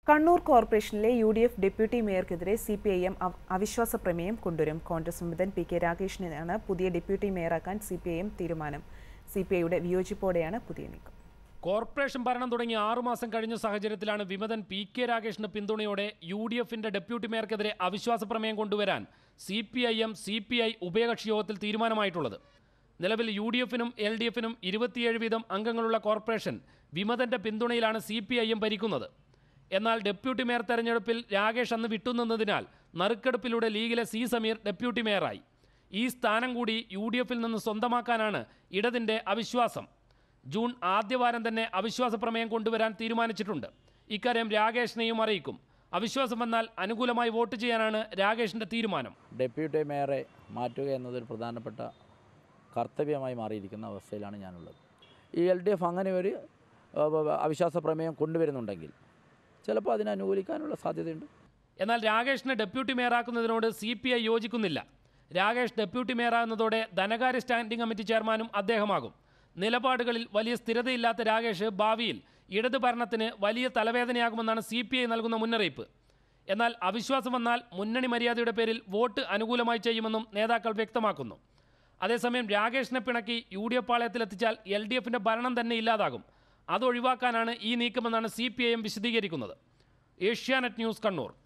കണ്ണൂർ കോർപ്പറേഷനിലെ U D F deputy മേയർക്കെതിരെ C P I M അവിശ്വാസ പ്രമേയം കൊണ്ടുവരും കോൺഗ്രസ് വിമതൻ പി കെ രാകേഷിനെയാണ് പുതിയ ഡെപ്യൂട്ടി മേയറാക്കാൻ സി പി ഐ എം തീരുമാനം സി പി ഐയുടെ വിയോജിപ്പോടെയാണ് പുതിയ നീക്കം കോർപ്പറേഷൻ ഭരണം തുടങ്ങി ആറുമാസം കഴിഞ്ഞ സാഹചര്യത്തിലാണ് വിമതൻ പി കെ രാകേഷിന് പിന്തുണയോടെ യു ഡി എഫിന്റെ ഡെപ്യൂട്ടി മേയർക്കെതിരെ അവിശ്വാസ പ്രമേയം കൊണ്ടുവരാൻ C P I M C P I ഉഭയകക്ഷി യോഗത്തിൽ തീരുമാനമായിട്ടുള്ളത് നിലവിൽ യു ഡി എഫിനും എൽ ഡി എഫിനും ഇരുപത്തിയേഴ് വീതം അംഗങ്ങളുള്ള കോർപ്പറേഷൻ വിമതന്റെ പിന്തുണയിലാണ് സി പി ഐ എം ഭരിക്കുന്നത് എന്നാൽ ഡെപ്യൂട്ടി മേയർ തെരഞ്ഞെടുപ്പിൽ രാകേഷ് അന്ന് വിട്ടുനിന്നതിനാൽ നറുക്കെടുപ്പിലൂടെ ലീഗിലെ സി സമീർ ഡെപ്യൂട്ടി മേയറായി ഈ സ്ഥാനം കൂടി യു ഡി എഫിൽ നിന്ന് സ്വന്തമാക്കാനാണ് ഇടതിന്റെ അവിശ്വാസം ജൂൺ ആദ്യവാരം തന്നെ അവിശ്വാസ പ്രമേയം കൊണ്ടുവരാൻ തീരുമാനിച്ചിട്ടുണ്ട് ഇക്കാര്യം രാകേഷിനെയും അറിയിക്കും അവിശ്വാസം വന്നാൽ അനുകൂലമായി വോട്ട് ചെയ്യാനാണ് രാകേഷിന്റെ തീരുമാനം ഡെപ്യൂട്ടി മേയറെ മാറ്റുക എന്നതൊരു പ്രധാനപ്പെട്ട കർത്തവ്യമായി മാറിയിരിക്കുന്ന അവസ്ഥയിലാണ് ഞാനുള്ളത് ഈ എൽ ഡി എഫ് അങ്ങനെ ഒരു ആ, അവിശ്വാസ പ്രമേയം കൊണ്ടുവരുന്നുണ്ടെങ്കിൽ ചിലപ്പോൾ അതിനെ അനുകൂലിക്കാനുള്ള സാധ്യതയുണ്ട് എന്നാൽ രാകേഷിനെ ഡെപ്യൂട്ടി മേയറാക്കുന്നതിനോട് സി പി ഐ യോജിക്കുന്നില്ല രാകേഷ് ഡെപ്യൂട്ടി മേയറാകുന്നതോടെ ധനകാര്യ സ്റ്റാൻഡിംഗ് കമ്മിറ്റി ചെയർമാനും അദ്ദേഹമാകും നിലപാടുകളിൽ വലിയ സ്ഥിരതയില്ലാത്ത രാകേഷ് ഭാവിയിൽ ഇടത് ഭരണത്തിന് വലിയ തലവേദനയാകുമെന്നാണ് സി പി ഐ നൽകുന്ന മുന്നറിയിപ്പ് എന്നാൽ അവിശ്വാസം വന്നാൽ മുന്നണി മര്യാദയുടെ പേരിൽ വോട്ട് അനുകൂലമായി ചെയ്യുമെന്നും നേതാക്കൾ വ്യക്തമാക്കുന്നു അതേസമയം രാകേഷിനെ പിണക്കി യു ഡി എഫ് പാളയത്തിലെത്തിച്ചാൽ എൽ ഡി എഫിൻ്റെ ഭരണം തന്നെ ഇല്ലാതാകും അത് ഒഴിവാക്കാനാണ് ഈ നീക്കമെന്നാണ് സി പി ഐ എം വിശദീകരിക്കുന്നത് ഏഷ്യാനെറ്റ് ന്യൂസ് കണ്ണൂർ